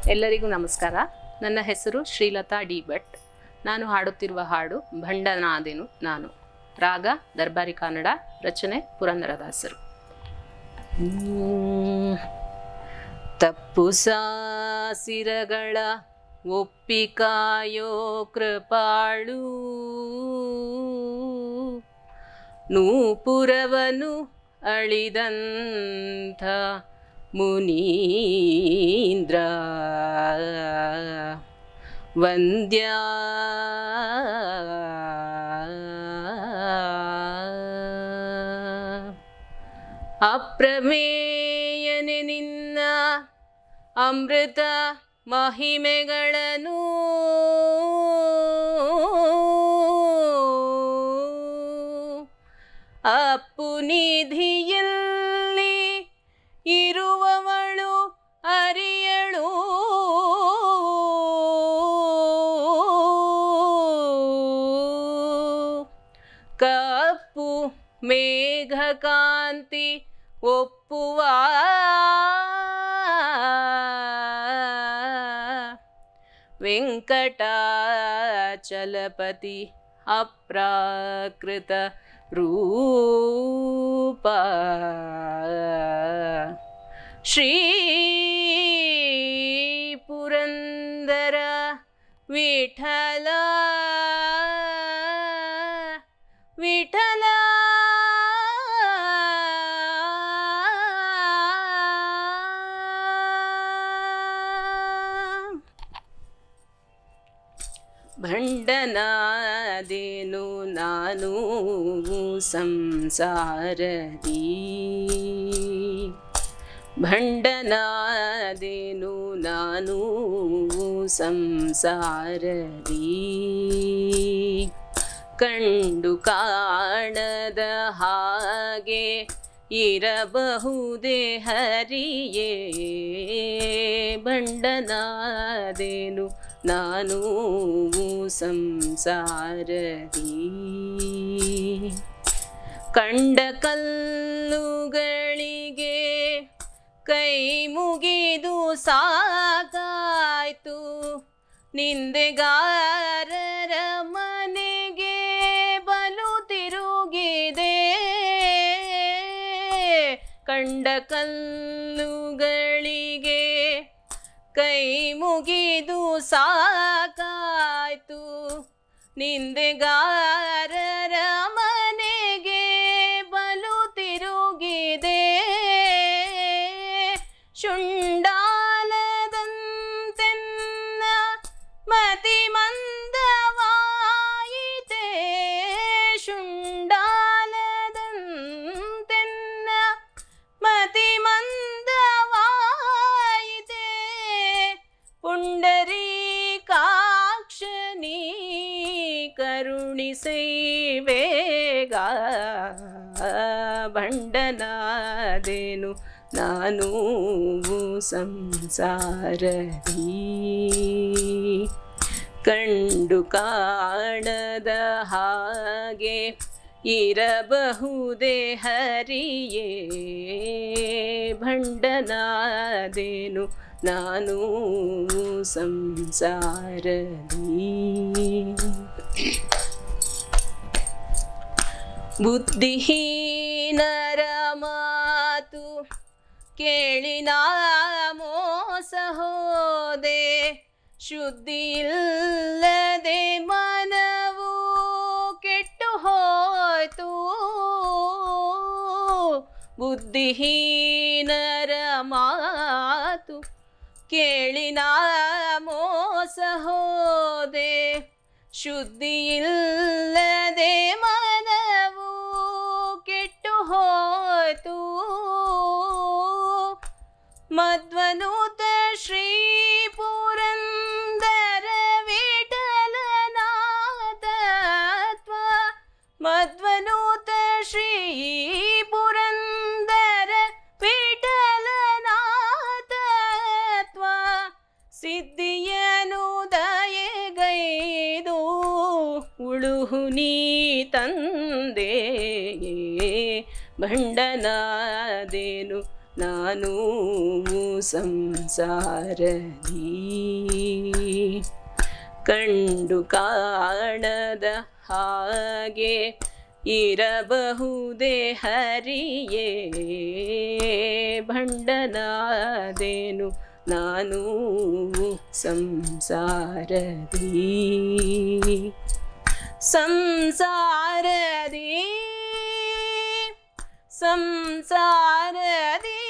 ಎಲ್ಲರಿಗೂ ನಮಸ್ಕಾರ ನನ್ನ ಹೆಸರು ಶ್ರೀಲತಾ ಡಿ ಭಟ್ ನಾನು ಹಾಡುತ್ತಿರುವ ಹಾಡು ಭಂಡನಾದೆನು ನಾನು ರಾಗ ದರ್ಬಾರಿ ಕನ್ನಡ ರಚನೆ ಪುರಂದರದಾಸರು ಹ್ಮ್. ತಪ್ಪು ಸಾಸಿರಗಳ ಒಪ್ಪಿಕಾಯೋ ಕೃಪಾಳು ನೂಪುರವನು ಅಳಿದಂಥ ಮುನೀಂದ್ರ ವಂದ್ಯ ಅಪ್ರಮೇಯನೆ ನಿನ್ನ ಅಮೃತ ಮಹಿಮೆಗಳನ್ನು ಅಪ್ಪು ನಿಧಿಯಲ್ಲಿ ಇರುವವಳು ಅರಿಯಳು ಕಪ್ಪು ಮೇಘಕಾಂತಿ ಒಪ್ಪುವ ವೆಂಕಟಾಚಲಪತಿ ಅಪ್ರಾಕೃತ ರೂಪ ಶ್ರೀ ಪುರಂದರ ವಿಠಲ ವಿಠಲ ಭಂಡನಾದೇನು ನಾನು ಸಂಸಾರದಿ ಭಂಡನಾದೇನು ನಾನು ಸಂಸಾರದಿ ಕಂಡು ಕಾಣದ ಹಾಗೆ ಇರಬಹುದೇ ಹರಿಯೇ ಬಂಡನಾದೇನು ನಾನು ಸಂಸಾರದಿ ಕಂಡ ಕಲ್ಲುಗಳಿಗೆ ಕೈ ಮುಗಿದು ಸಾಕಾಯ್ತು ನಿಂದೆಗಾರರ ಮನೆಗೆ ಬಲು ತಿರುಗಿದೆ ಕಂಡ ಕಲ್ಲುಗಳಿಗೆ ಕೈ ಮುಗಿದು ಸಾಕಾಯ್ತು ನಿಂದೆಗಾರರ ಮನೆಗೆ ಬಲು ತಿರುಗಿದೆ ಶುಂಡಾಲದಂತೆನ್ನ ಮತಿ ಮಂದವಾಯಿತೆ ಶುಂಡಾಲದಂತೆನ್ನ ಮತಿ ಮಂದವಾಯಿತೆ ಪುಂಡರೀಕಾಕ್ಷನಿ ಕರುಣಿಸೈ ಬೇಗ ಭಂಡನಾದೇನು ನಾನು ಸಂಸಾರದಿ ಕಂಡು ಕಾಣದ ಹಾಗೆ ಇರಬಹುದೇ ಹರಿಯೇ ಭಂಡನಾದೇನು ನಾನು ಸಂಸಾರದಿ ಬುದ್ಧಿಹೀನರ ಮಾತು ಕೇಳಿ ನಾ ಮೋಸ ಹೋದೆ ಶುದ್ಧಿ ಇಲ್ಲದೆ ಮನವು ಕೆಟ್ಟು ಹೋಯ್ತು ಬುದ್ಧಿಹೀನರ ಮಾತು ಕೇಳಿ ನಾ ಮೋಸ ಹೋದೆ ಶುದ್ಧಿ ಇಲ್ಲದೆ ಮನವು ಕೆಟ್ಟು ಹೋಯ್ತು ಮಧ್ವನೂತ ಶ್ರೀ ಪುರಂದರ ವಿಠಲನಾಥತ್ವ ಮಧ್ವನೂತ ಶ್ರೀ ಪುರಂದರ ವಿಠಲನಾಥತ್ವ ಸಿದ್ಧಿಯನು ದಯೆಗೈದು ಉಳುಹು ನೀ ತಂದೆ ಭಂಡನಾದೇನು ನಾನು ಸಂಸಾರದಿ ಕಂಡು ಕಾಣದ ಹಾಗೆ ಇರಬಹುದೇ ಹರಿಯೇ ಭಂಡನಾದೇನು ನಾನು ಸಂಸಾರದಿ ಸಂಸಾರದಿ ಸಂಸಾರದಿ